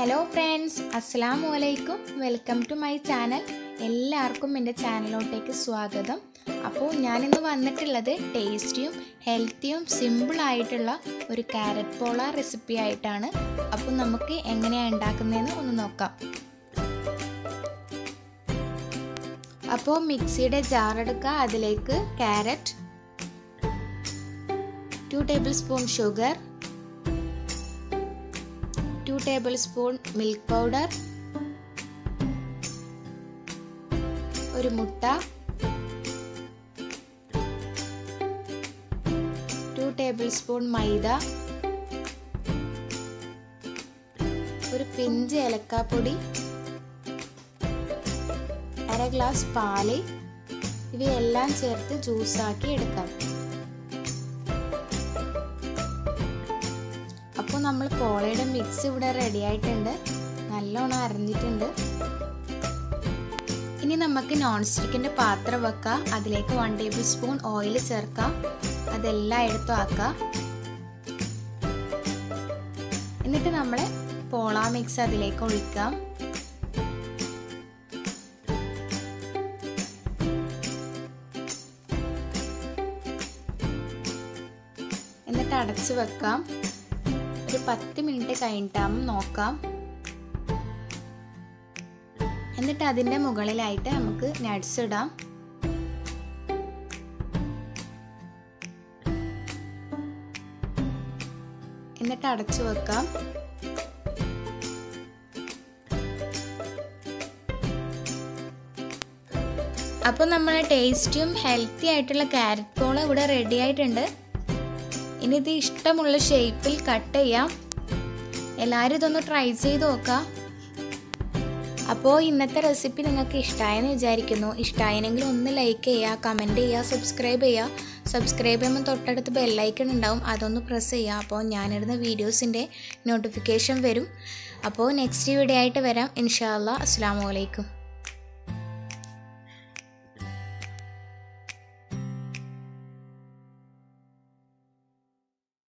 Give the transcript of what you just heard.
hello friends അസ്സാം വലൈക്കും welcome to my channel എല്ലാവർക്കും എൻ്റെ ചാനലിലോട്ടേക്ക് സ്വാഗതം അപ്പോൾ ഞാനിന്ന് വന്നിട്ടുള്ളത് ടേസ്റ്റിയും ഹെൽത്തിയും സിമ്പിളായിട്ടുള്ള ഒരു ക്യാരറ്റ് പോള റെസിപ്പി ആയിട്ടാണ് അപ്പോൾ നമുക്ക് എങ്ങനെയാണ് ഉണ്ടാക്കുന്നതെന്ന് ഒന്ന് നോക്കാം അപ്പോൾ മിക്സിയുടെ ജാർ എടുക്കുക അതിലേക്ക് carrot two tablespoon sugar two tablespoon milk powder ഒരു മുട്ട ടു ടേബിൾ സ്പൂൺ മൈദ ഒരു പിഞ്ച് ഏലക്കാപ്പൊടി അര ഗ്ലാസ് പാല് ഇവയെല്ലാം ചേർത്ത് ജ്യൂസാക്കി എടുക്കാം അപ്പോൾ നമ്മൾ പോളയുടെ മിക്സ് ഇവിടെ റെഡി ആയിട്ടുണ്ട് നല്ലോണം അരഞ്ഞിട്ടുണ്ട് ഇനി നമുക്ക് നോൺ സ്റ്റിക്കിൻ്റെ പാത്രം വെക്കാം അതിലേക്ക് വൺ ടേബിൾ സ്പൂൺ ഓയിൽ ചേർക്കാം അതെല്ലാം എടുത്തു ആക്കാം എന്നിട്ട് നമ്മൾ പോള മിക്സ് അതിലേക്ക് ഒഴിക്കാം എന്നിട്ട് അടച്ചു വെക്കാം ഒരു പത്ത് മിനിറ്റ് കഴിഞ്ഞിട്ടാകുമ്പോൾ നോക്കാം എന്നിട്ട് അതിൻ്റെ മുകളിലായിട്ട് നമുക്ക് നട്ട്സ് ഇടാം എന്നിട്ട് അടച്ചു വെക്കാം അപ്പോൾ നമ്മൾ ടേസ്റ്റിയും ഹെൽത്തി ആയിട്ടുള്ള ക്യാരറ്റ് പോൾ ഇവിടെ റെഡി ആയിട്ടുണ്ട് ഇനി ഇത് ഇഷ്ടമുള്ള ഷേപ്പിൽ കട്ട് ചെയ്യാം എല്ലാവരും ഇതൊന്ന് ട്രൈ ചെയ്ത് നോക്കാം അപ്പോൾ ഇന്നത്തെ റെസിപ്പി നിങ്ങൾക്ക് ഇഷ്ടമായെന്ന് വിചാരിക്കുന്നു ഇഷ്ടമായെങ്കിൽ ഒന്ന് ലൈക്ക് ചെയ്യുക കമൻറ്റ് ചെയ്യുക സബ്സ്ക്രൈബ് ചെയ്യുക സബ്സ്ക്രൈബ് ചെയ്യുമ്പോൾ തൊട്ടടുത്ത് ബെല്ലൈക്കൺ ഉണ്ടാവും അതൊന്ന് പ്രസ് ചെയ്യുക അപ്പോൾ ഞാനിടുന്ന വീഡിയോസിൻ്റെ നോട്ടിഫിക്കേഷൻ വരും അപ്പോൾ നെക്സ്റ്റ് വീഡിയോ ആയിട്ട് വരാം ഇൻഷാല്ല അസ്സാം വലൈക്കും